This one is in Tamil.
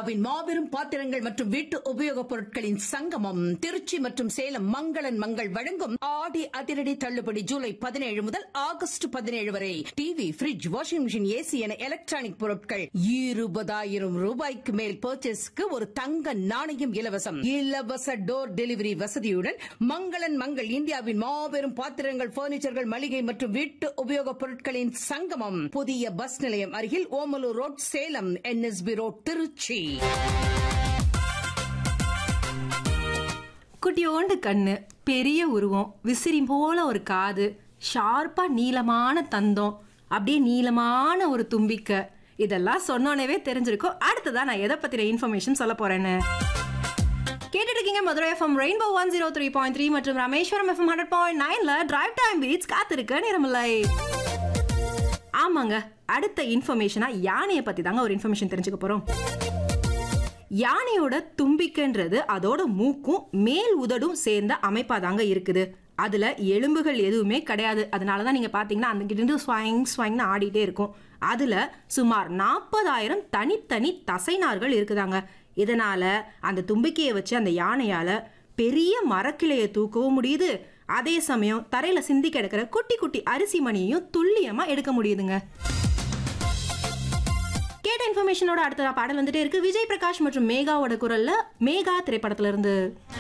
இந்தியாவின் மாபெரும் பாத்திரங்கள் மற்றும் வீட்டு உபயோகப் பொருட்களின் சங்கமம் திருச்சி மற்றும் சேலம் மங்களன் மங்கள் வழங்கும் ஆடி அதிரடி தள்ளுபடி ஜூலை பதினேழு முதல் ஆகஸ்ட் பதினேழு வரை TV fridge washing machine AC என எலக்ட்ரானிக் பொருட்கள் இருபதாயிரம் ரூபாய்க்கு மேல் பர்ச்சேஸ்க்கு ஒரு தங்க நாணயம் இலவசம் இலவச டோர் டெலிவரி வசதியுடன் மங்களன் மங்கள் இந்தியாவின் மாபெரும் பாத்திரங்கள் பர்னிச்சர்கள் மளிகை மற்றும் வீட்டு உபயோகப் பொருட்களின் சங்கமம் புதிய பஸ் நிலையம் அருகில் Omalur road Salem NSB road Trichy குட்டியோண்டு கண்ணு பெரிய உருவம் விசிறி போல ஒரு காது ஷார்ப்பா நீளமான தந்தம் அப்படியே நீளமான ஒரு தும்பிக்கை இதெல்லாம் சொன்னோனவே தெரிஞ்சிருக்கும் அடுத்ததான் நான் எதை பத்தின இன்ஃபர்மேஷன் சொல்ல போறேன்னு கேட்டுட்டு இருக்கீங்க Madurai FM rainbow one zero three point three மற்றும் ராமேஸ்வரம் எஃப்எம் ஹண்ட்ரட் பாயிண்ட் நைன்ல டிரைவ் டைம் பீட்ஸ் காத்திருக்க நேரமில்லை ஆமாங்க அடுத்த இன்ஃபர்மேஷனா யானையை பத்தி தாங்க ஒரு இன்ஃபர்மேஷன் தெரிஞ்சுக்க போறோம் யானையோட தும்பிக்கைன்றது அதோட மூக்கும் மேல் உதடும் சேர்ந்த அமைப்பா தாங்க இருக்குது அதுல எலும்புகள் எதுவுமே கிடையாது அதனால தான் நீங்க பாத்தீங்கன்னா அந்த கிட்ட ஸ்வைங் ஸ்வைங்னு ஆடிட்டே இருக்கும் அதுல சுமார் நாற்பதாயிரம் தனித்தனி தசைநார்கள் இருக்குதாங்க இதனால அந்த தும்பிக்கையை வச்சு அந்த யானையால பெரிய மரக்கிளையை தூக்கவும் முடியுது அதே சமயம் தரையில சிந்தி கிடக்கிற குட்டி குட்டி அரிசி மணியையும் துல்லியமா எடுக்க முடியுதுங்க கேட்ட இன்ஃபர்மேஷனோட அடுத்த பாடல் வந்துட்டே இருக்கு விஜய் பிரகாஷ் மற்றும் மேகாவோட குரல்ல மேகா திரைப்படத்துல இருந்து